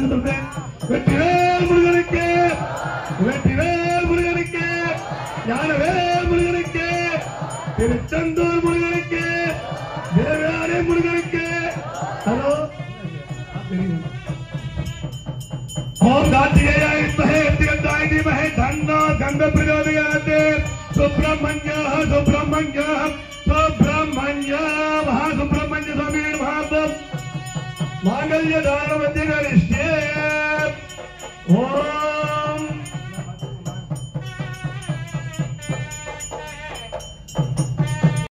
அப்படின்னு சொல்றேன் வெற்றிவேல் முருகனுக்கு வெற்றிவேல் முருகனுக்கு ஞானவேல் முருகனுக்கு திருச்செந்தூர் முருகனுக்கு தேவயானே முருகனுக்கு ஹலோ ओम कार्तिकेयाय विद्महे तिगन्धाय धीमहि तन्नो गन्ध प्रचोदयात् सुब्रह्मण्यः सुब्रह्मण्यः सुब्रह्मण्य महासुब्रह्मण्य स्वामी महात्म मांगल्य दानवद्य करिष्ये ओम